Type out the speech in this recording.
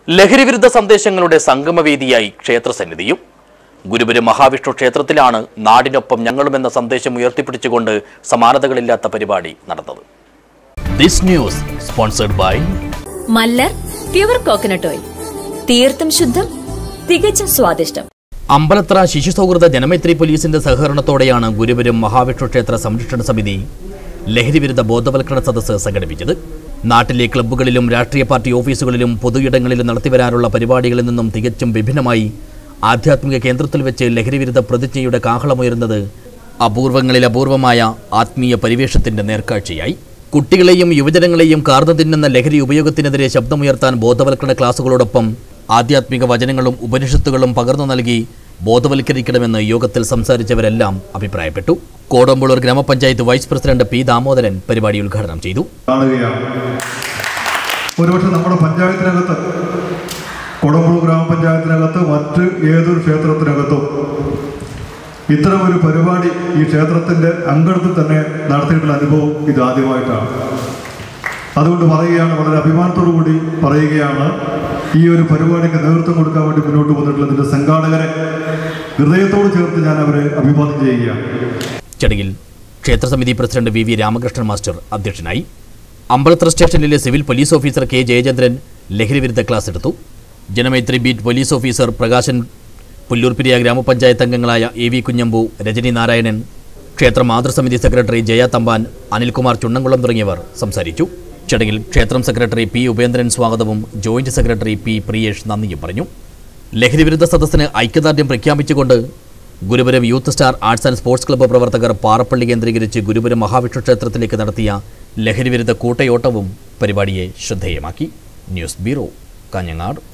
ലഹരിവിരുദ്ധ സന്ദേശങ്ങളുടെ സംഗമവേദിയായി ക്ഷേത്രസന്നിധിയും ഗുരുപുരം മഹാവിഷ്ണു ക്ഷേത്രത്തിലാണ് നാടിനൊപ്പം ഞങ്ങളുമെന്ന സന്ദേശം ഉയർത്തിപ്പിടിച്ചുകൊണ്ട് സമാനതകളില്ലാത്ത പരിപാടി നടന്നത് ദിസ് ന്യൂസ് സ്പോൺസർഡ് ബൈ മല്ലർ പ്യുവർ കോക്കനട്ട് ഓയിൽ തീർത്തും ശുദ്ധം തികച്ചും സ്വാദിഷ്ടം അമ്പലത്ര ശിശു സൗഹൃദ ജനമൈത്രി പോലീസിന്റെ സഹകരണത്തോടെയാണ് ഗുരുപുരം മഹാവിഷ്ണു ക്ഷേത്ര സംരക്ഷണ സമിതി ലഹരിവിരുദ്ധ ബോധവൽക്കരണ സദസ്സ് സംഘടിപ്പിച്ചത് നാട്ടിലെ ക്ലബ്ബുകളിലും രാഷ്ട്രീയ പാർട്ടി ഓഫീസുകളിലും പൊതുയിടങ്ങളിലും നടത്തിവരാറുള്ള പരിപാടികളിൽ നിന്നും തികച്ചും വിഭിന്നമായി ആധ്യാത്മിക കേന്ദ്രത്തിൽ വെച്ച് ലഹരിവിരുദ്ധ പ്രതിജ്ഞയുടെ കാഹളമുയരുന്നത് അപൂർവങ്ങളിൽ അപൂർവമായ ആത്മീയ പരിവേഷത്തിന്റെ നേർക്കാഴ്ചയായി കുട്ടികളെയും യുവജനങ്ങളെയും കാർന്നു തിന്നുന്ന ലഹരി ഉപയോഗത്തിനെതിരെ ശബ്ദമുയർത്താൻ ബോധവൽക്കരണ ക്ലാസുകളോടൊപ്പം ആധ്യാത്മിക വചനങ്ങളും ഉപനിഷത്തുകളും പകർന്നു നൽകി ബോധവൽക്കരിക്കണമെന്ന് യോഗത്തിൽ സംസാരിച്ചവരെല്ലാം അഭിപ്രായപ്പെട്ടു കോടമ്പളൂർ ഗ്രാമപഞ്ചായത്ത് വൈസ് പ്രസിഡന്റ് പി ദാമോദരൻ പരിപാടി ഉദ്ഘാടനം ചെയ്തു കാണുകയാണ് ഒരുപക്ഷെ നമ്മുടെ പഞ്ചായത്തിനകത്ത് കൊടമ്പുഴ ഗ്രാമപഞ്ചായത്തിനകത്ത് മറ്റ് ഏതൊരു ക്ഷേത്രത്തിനകത്തും ഇത്തരം ഒരു പരിപാടി ഈ ക്ഷേത്രത്തിൻ്റെ അങ്കണത്തിൽ തന്നെ നടത്തിയിട്ടുള്ള അനുഭവം ഇതാദ്യമായിട്ടാണ് അതുകൊണ്ട് പറയുകയാണ് വളരെ അഭിമാനത്തോടു കൂടി പറയുകയാണ് ഈ ഒരു പരിപാടിക്ക് നേതൃത്വം കൊടുക്കാൻ വേണ്ടി മുന്നോട്ട് വന്നിട്ടുള്ള ഇതിൻ്റെ സംഘാടകരെ ഹൃദയത്തോട് ചേർത്ത് ഞാൻ അവരെ അഭിവാദ്യം ചെയ്യുകയാണ് ചടങ്ങിൽ ക്ഷേത്രസമിതി president V V Ramakrishnan master അധ്യക്ഷനായി അമ്പലത്ര സ്റ്റേഷനിലെ civil police officer K Jayachandran ലഹരിവിരുദ്ധ ക്ലാസ് എടുത്തു Janamaithri beat police officer Prakashan Pullur Periya ഗ്രാമപഞ്ചായത്ത് അംഗങ്ങളായ എ വി കുഞ്ഞമ്പു രജനി നാരായണൻ ക്ഷേത്ര മാതൃസമിതി സെക്രട്ടറി ജയ തമ്പാൻ അനിൽകുമാർ ചുണ്ണംകുളം തുടങ്ങിയവർ സംസാരിച്ചു ചടങ്ങിൽ ക്ഷേത്രം സെക്രട്ടറി പി ഉപേന്ദ്രൻ സ്വാഗതവും ജോയിന്റ് സെക്രട്ടറി പി പ്രിയേഷ് നന്ദിയും പറഞ്ഞു ലഹരിവിരുദ്ധ സദസ്സിന് ഐക്യദാർഢ്യം പ്രഖ്യാപിച്ചുകൊണ്ട് Gurupuram youth star arts and sports club പ്രവർത്തകർ പാറപ്പള്ളി കേന്ദ്രീകരിച്ച് ഗുരുപുരം മഹാവിഷ്ണു ക്ഷേത്രത്തിലേക്ക് നടത്തിയ ലഹരിവിരുദ്ധ കൂട്ടയോട്ടവും പരിപാടിയെ ശ്രദ്ധേയമാക്കി ന്യൂസ് ബ്യൂറോ കാഞ്ഞങ്ങാട്